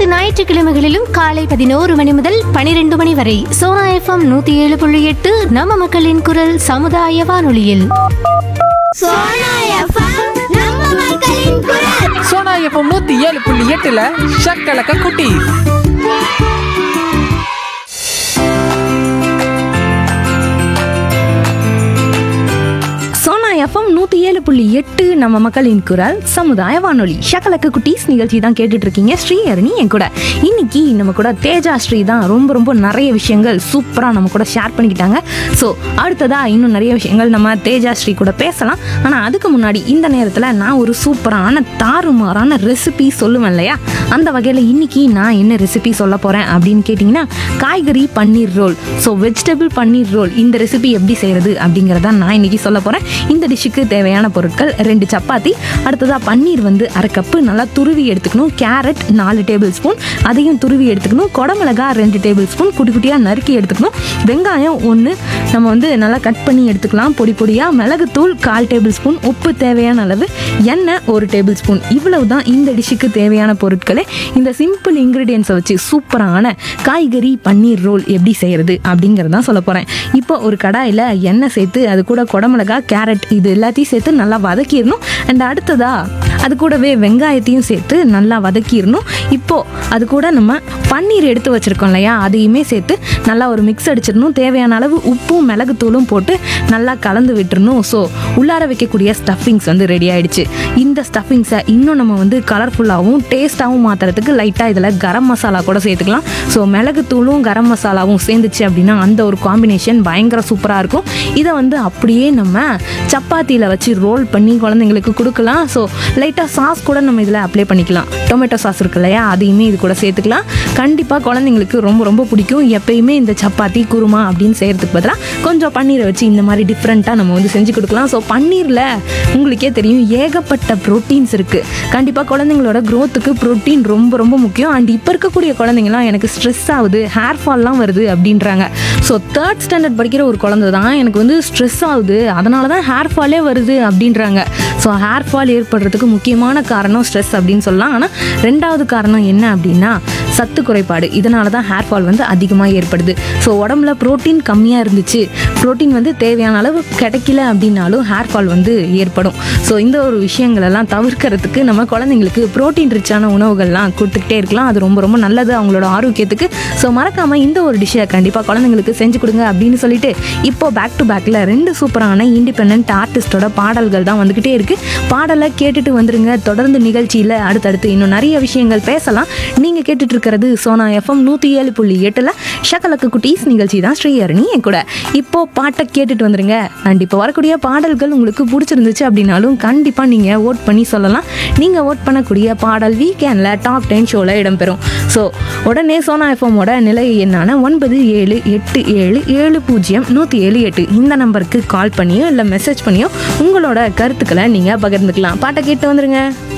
ஞாயிற்றுக்கிழமைகளிலும் காலை பதினோரு மணி முதல் பனிரெண்டு மணி வரை சோனா எஃப்எம் நூத்தி ஏழு புள்ளி எட்டு நம்ம மக்களின் குரல் சமுதாய வானொலியில் சோனா எஃப்எம் நம்ம மக்களின் குரல் சோனா எஃப்எம் நூத்தி ஏழு புள்ளி எட்டுல ஷக்கலக்க குட்டி சோனா எஃப்எம் நூற்றி ஏழு புள்ளி எட்டு நம்ம மக்களின் குரல் சமுதாய வானொலி ஷக்கலக்கு குட்டீஸ் நிகழ்ச்சி தான் கேட்டுட்டு இருக்கீங்க ஸ்ரீஹரணி என் கூட இன்னைக்கு நம்ம கூட தேஜா ஸ்ரீ தான் ரொம்ப ரொம்ப நிறைய விஷயங்கள் சூப்பராக நம்ம கூட ஷேர் பண்ணிக்கிட்டாங்க ஸோ அடுத்ததா இன்னும் நிறைய விஷயங்கள் நம்ம தேஜா ஸ்ரீ கூட பேசலாம் ஆனால் அதுக்கு முன்னாடி இந்த நேரத்தில் நான் ஒரு சூப்பரான தாறுமாறான ரெசிபி சொல்லுவேன் இல்லையா அந்த வகையில் இன்னைக்கு நான் என்ன ரெசிபி சொல்ல போகிறேன் அப்படின்னு கேட்டிங்கன்னா காய்கறி paneer roll so vegetable paneer roll இந்த ரெசிபி எப்படி செய்கிறது அப்படிங்கிறத நான் இன்னைக்கு சொல்ல போகிறேன் இந்த டிஷ்ஷுக்கு தேவையான பொருட்கள் ரெண்டு சப்பாத்தி அடுத்ததாக பன்னீர் வந்து அரை கப்பு நல்லா துருவி எடுத்துக்கணும் கேரட் நாலு டேபிள் ஸ்பூன் அதையும் துருவி எடுத்துக்கணும் குடமிளகா ரெண்டு டேபிள் ஸ்பூன் குட்டி குட்டியாக நறுக்கி எடுத்துக்கணும் வெங்காயம் ஒன்று நம்ம வந்து நல்லா கட் பண்ணி எடுத்துக்கலாம் பொடி பொடியாக மிளகுத்தூள் கால் டேபிள் ஸ்பூன் உப்பு தேவையான அளவு எண்ணெய் ஒரு டேபிள் ஸ்பூன் இவ்வளவு தான் இந்த டிஷ்ஷுக்கு தேவையான பொருட்களே இந்த சிம்பிள் இன்க்ரீடியன்ஸை வச்சு சூப்பரான காய்கறி பன்னீர் ரோல் எப்படி செய்கிறது அப்படிங்கிறதான் சொல்ல போகிறேன் இப்போ ஒரு கடாயில் எண்ணெய் சேர்த்து அது கூட குடமிளகா கேரட் இது எல்லாத்தையும் சேர்த்து நல்லா வதக்கிடணும் அண்ட் அடுத்ததா அது கூடவே வெங்காயத்தையும் சேர்த்து நல்லா வதக்கிடணும் இப்போ அது கூட நம்ம பன்னீர் எடுத்து வச்சிருக்கோம் இல்லையா அதையுமே சேர்த்து நல்லா ஒரு மிக்ஸ் அடிச்சிடணும் தேவையான அளவு உப்பும் மிளகுத்தூளும் போட்டு நல்லா கலந்து விட்டுறணும் ஸோ உள்ளார வைக்கக்கூடிய ஸ்டஃபிங்ஸ் வந்து ரெடி ஆயிடுச்சு இந்த ஸ்டஃபிங்ஸை இன்னும் நம்ம வந்து கலர்ஃபுல்லாகவும் டேஸ்ட்டாகவும் மாற்றுறதுக்கு லைட்டாக இதில் கரம் மசாலா கூட சேர்த்துக்கலாம் ஸோ மிளகுத்தூளும் கரம் மசாலாவும் சேர்ந்துச்சு அப்படின்னா அந்த ஒரு காம்பினேஷன் பயங்கர சூப்பராக இருக்கும் இதை வந்து அப்படியே நம்ம சப்பாத்தியில் வச்சு ரோல் பண்ணி குழந்தைங்களுக்கு கொடுக்கலாம் ஸோ லைட்டாக சாஸ் கூட நம்ம இதில் அப்ளை பண்ணிக்கலாம் டொமேட்டோ சாஸ் இருக்கு இல்லையா அதையுமே இது கூட சேர்த்துக்கலாம் கண்டிப்பாக குழந்தைங்களுக்கு ரொம்ப ரொம்ப பிடிக்கும் எப்பயுமே இந்த சப்பாத்தி குருமா அப்படின்னு செய்கிறதுக்கு பதிலாக கொஞ்சம் பன்னீரை வச்சு இந்த மாதிரி டிஃப்ரெண்ட்டாக நம்ம வந்து செஞ்சு கொடுக்கலாம் ஸோ பன்னீரில் உங்களுக்கே தெரியும் ஏகப்பட்ட ப்ரோட்டீன்ஸ் இருக்குது கண்டிப்பாக குழந்தைங்களோட க்ரோத்துக்கு ப்ரோட்டீன் ரொம்ப ரொம்ப முக்கியம் அண்ட் இப்போ இருக்கக்கூடிய குழந்தைங்களாம் எனக்கு ஸ்ட்ரெஸ் ஆகுது ஹேர் ஃபால்லாம் வருது அப்படின்றாங்க ஸோ தேர்ட் ஸ்டாண்டர்ட் படிக்கிற ஒரு குழந்தை தான் எனக்கு வந்து ஸ்ட்ரெஸ் ஆகுது அதனால தான் ஹேர் ஃபாலே வருது அப்படின்றாங்க ஸோ ஹேர் ஃபால் ஏற்படுறதுக்கு முக்கியமான காரணம் ஸ்ட்ரெஸ் அப்படின்னு சொல்லலாம் ஆனால் ரெண்டாவது காரணம் என்ன அப்படின்னா சத்து குறைபாடு இதனால தான் ஹேர் ஃபால் வந்து அதிகமாக ஏற்படுது ஸோ உடம்புல புரோட்டீன் கம்மியாக இருந்துச்சு புரோட்டீன் வந்து தேவையான அளவு கிடைக்கல அப்படின்னாலும் ஹேர் ஃபால் வந்து ஏற்படும் ஸோ இந்த ஒரு விஷயங்களெல்லாம் தவிர்க்கிறதுக்கு நம்ம குழந்தைங்களுக்கு புரோட்டீன் ரிச்சான உணவுகள்லாம் கொடுத்துக்கிட்டே இருக்கலாம் அது ரொம்ப ரொம்ப நல்லது அவங்களோட ஆரோக்கியத்துக்கு ஸோ மறக்காமல் இந்த ஒரு டிஷ்ஷை கண்டிப்பாக குழந்தைங்களுக்கு செஞ்சு கொடுங்க அப்படின்னு சொல்லிட்டு இப்போ பேக் டு பேக்கில் ரெண்டு சூப்பரான இண்டிபெண்ட் ஆர்டிஸ்டோட பாடல்கள் தான் வந்துக்கிட்டே இருக்கு பாடலை கேட்டுட்டு வந்துருங்க தொடர்ந்து நிகழ்ச்சியில் அடுத்தடுத்து இன்னும் நிறைய விஷயங்கள் பேசலாம் நீங்கள் கேட்டுட்டு இருக்கிறது சோனா எஃப்எம் நூற்றி ஏழு புள்ளி எட்டில் ஷக்கலக்கு குட்டீஸ் நிகழ்ச்சி தான் ஸ்ரீஹரணி என் கூட இப்போ பாட்டை கேட்டுட்டு வந்துருங்க அண்ட் இப்போ வரக்கூடிய பாடல்கள் உங்களுக்கு பிடிச்சிருந்துச்சு அப்படின்னாலும் கண்டிப்பாக நீங்கள் ஓட் பண்ணி சொல்லலாம் நீங்கள் ஓட் பண்ணக்கூடிய பாடல் வீக்கெண்டில் டாப் டென் ஷோவில் இடம்பெறும் ஸோ உடனே சோனா எஃப்எம்மோட நிலை என்னான ஒன்பது ஏழு எட்டு ஏழு ஏழு பூஜ்ஜியம் நூற்றி ஏழு எட்டு இந்த நம்பருக்கு கால் பண்ணியோ இல்லை மெசேஜ் பண்ணியோ உங்களோட கருத்துக்களை நீங்கள் பகிர்ந்துக்கலாம் பாட்டை கேட்டு வந்துருங்க